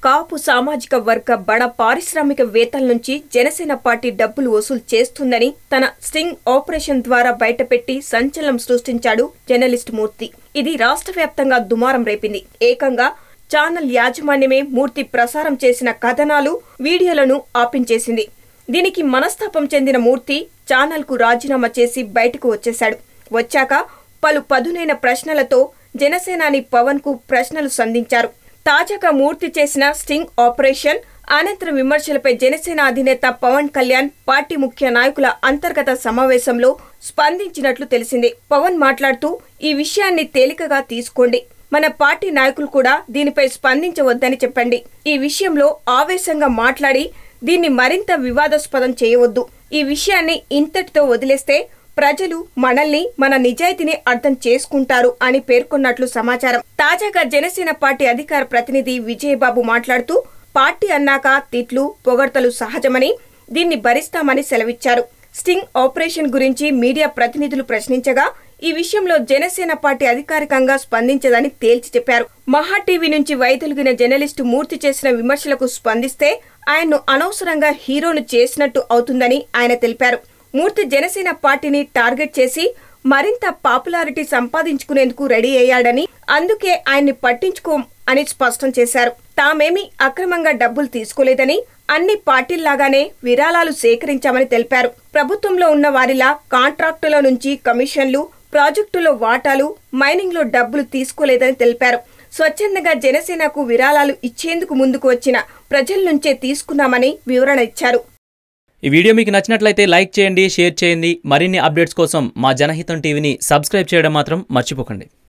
కాపు సామాజిక వర్గ బడ పారిశ్రామికవేత్తల నుంచి జనసేన పార్టీ డబ్బులు వసూలు చేస్తుందని తన స్టింగ్ ఆపరేషన్ ద్వారా బయటపెట్టి సంచలనం సృష్టించాడు జర్నలిస్ట్ మూర్తి ఇది రాష్ట్ర వ్యాప్తంగా దుమారం రేపింది ఏకంగా ఛానల్ యాజమాన్యమే మూర్తి ప్రసారం చేసిన కథనాలు వీడియోలను ఆపించేసింది దీనికి మనస్తాపం చెందిన మూర్తి ఛానల్కు రాజీనామా చేసి బయటకు వచ్చేశాడు వచ్చాక పలు పదునైన ప్రశ్నలతో జనసేనాని పవన్ కు ప్రశ్నలు సంధించారు తాజాగా మూర్తి చేసిన స్టింగ్ ఆపరేషన్ అనంతరం విమర్శలపై జనసేన అధినేత పవన్ కళ్యాణ్ పార్టీ ముఖ్య నాయకుల అంతర్గత సమావేశంలో స్పందించినట్లు తెలిసింది పవన్ మాట్లాడుతూ ఈ విషయాన్ని తేలికగా తీసుకోండి మన పార్టీ నాయకులు కూడా దీనిపై స్పందించవద్దని చెప్పండి ఈ విషయంలో ఆవేశంగా మాట్లాడి దీన్ని మరింత వివాదాస్పదం చేయవద్దు ఈ విషయాన్ని ఇంతటితో వదిలేస్తే ప్రజలు మనల్ని మన నిజాయితీని అర్థం చేసుకుంటారు అని పేర్కొన్నట్లు సమాచారం తాజాగా జనసేన పార్టీ అధికార ప్రతినిధి విజయబాబు మాట్లాడుతూ పార్టీ అన్నాక తిట్లు పొగడ్తలు సహజమని దీన్ని భరిస్తామని సెలవిచ్చారు స్టింగ్ ఆపరేషన్ గురించి మీడియా ప్రతినిధులు ప్రశ్నించగా ఈ విషయంలో జనసేన పార్టీ అధికారికంగా స్పందించదని తేల్చి చెప్పారు మహా టీవీ నుంచి వైదొలిగిన జర్నలిస్టు మూర్తి చేసిన విమర్శలకు స్పందిస్తే ఆయన్ను అనవసరంగా హీరోను చేసినట్టు అవుతుందని ఆయన తెలిపారు మూర్తి జనసేన పార్టీని టార్గెట్ చేసి మరింత పాపులారిటీ సంపాదించుకునేందుకు రెడీ అయ్యాడని అందుకే ఆయన్ని పట్టించుకో అని స్పష్టం చేశారు తామేమీ అక్రమంగా డబ్బులు తీసుకోలేదని అన్ని పార్టీల్లాగానే విరాళాలు సేకరించామని తెలిపారు ప్రభుత్వంలో ఉన్న వారిలా కాంట్రాక్టుల నుంచి కమిషన్లు ప్రాజెక్టులో వాటాలు మైనింగ్లో డబ్బులు తీసుకోలేదని తెలిపారు స్వచ్ఛందంగా జనసేనకు విరాళాలు ఇచ్చేందుకు ముందుకు వచ్చిన ప్రజల నుంచే తీసుకున్నామని వివరణ ఇచ్చారు ఈ వీడియో మీకు నచ్చినట్లయితే లైక్ చేయండి షేర్ చేయండి మరిన్ని అప్డేట్స్ కోసం మా జనహితం టీవీని సబ్స్క్రైబ్ చేయడం మాత్రం మర్చిపోకండి